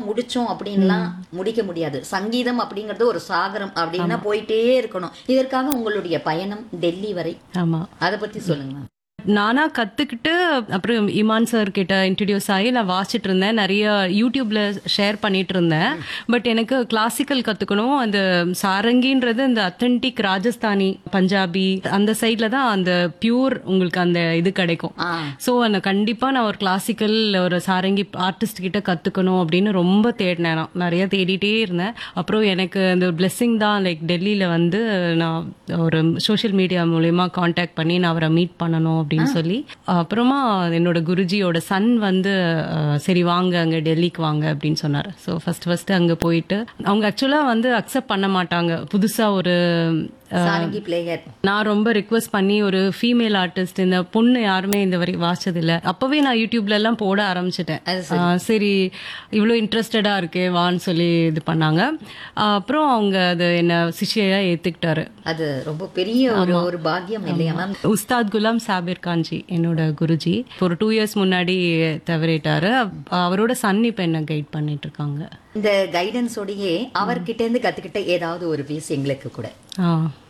முடிச்சோம் அப்படின்லாம் முடிக்க முடியாது சங்கீதம் அப்படிங்கிறது ஒரு சாகரம் அப்படின்னா போயிட்டே இருக்கணும் இதற்காக உங்களுடைய பயணம் டெல்லி வரை ஆமா அதை பத்தி சொல்லுங்க நானா கத்துக்கிட்டு அப்புறம் இமான் சார் கிட்ட இன்ட்ரடியூஸ் ஆகி நான் வாசிச்சுட்டு இருந்தேன் நிறைய யூடியூப்ல ஷேர் பண்ணிட்டு இருந்தேன் பட் எனக்கு கிளாசிக்கல் கத்துக்கணும் அந்த சாரங்கின்றது இந்த அத்தன்டிக் ராஜஸ்தானி பஞ்சாபி அந்த சைட்ல தான் அந்த பியூர் உங்களுக்கு அந்த இது கிடைக்கும் ஆ ஸோ அந்த கண்டிப்பா நான் ஒரு கிளாசிக்கல் ஒரு சாரங்கி ஆர்டிஸ்ட் கிட்ட கத்துக்கணும் அப்படின்னு ரொம்ப தேடினேன் நான் நிறைய தேடிட்டே இருந்தேன் அப்புறம் எனக்கு அந்த பிளெஸ்ஸிங் தான் லைக் டெல்லியில வந்து நான் ஒரு சோஷியல் மீடியா மூலயமா காண்டாக்ட் பண்ணி நான் அவரை மீட் பண்ணணும் அப்படின்னு சொல்லி அப்புறமா என்னோட குருஜியோட சன் வந்து அஹ், சரி வாங்க அங்க டெல்லிக்கு வாங்க அப்படின்னு சொன்னார் ஸோ ஃபர்ஸ்ட் ஃபர்ஸ்ட் அங்க போயிட்டு அவங்க ஆக்சுவலா வந்து அக்செப்ட் பண்ண மாட்டாங்க புதுசா ஒரு சாரங்கி பிளேயர் நான் ரொம்ப ரிக்வெஸ்ட் பண்ணி ஒரு ஃபீமேல் ஆர்டிஸ்ட் இந்த பொண்ணு யாருமே இந்த வரை வாசிச்சது இல்ல அப்பவே நான் யூடியூப்ல எல்லாம் போட ஆரம்பிச்சிட்டேன் அது ஆ, சரி இவ்வளோ இன்ட்ரெஸ்டடா இருக்கே வான்னு சொல்லி இது பண்ணாங்க ஆ, அப்புறம் அவங்க அது என்ன சிஷ்யா ஏத்துக்கிட்டாரு அது ரொம்ப பெரிய ஒரு ஒரு பாக்கியம் இல்லையா மேம் உஸ்தாத் குலாம் சாபிர் காஞ்சி என்னோட குருஜி ஒரு டூ இயர்ஸ் முன்னாடி தவறிட்டாரு அவரோட சன் இப்ப என்ன கைட் பண்ணிட்டு இருக்காங்க இந்த கைடன்ஸோடயே அவர்கிட்ட இருந்து கத்துக்கிட்ட ஏதாவது ஒரு பீஸ் எங்களுக்கு கூட ஆ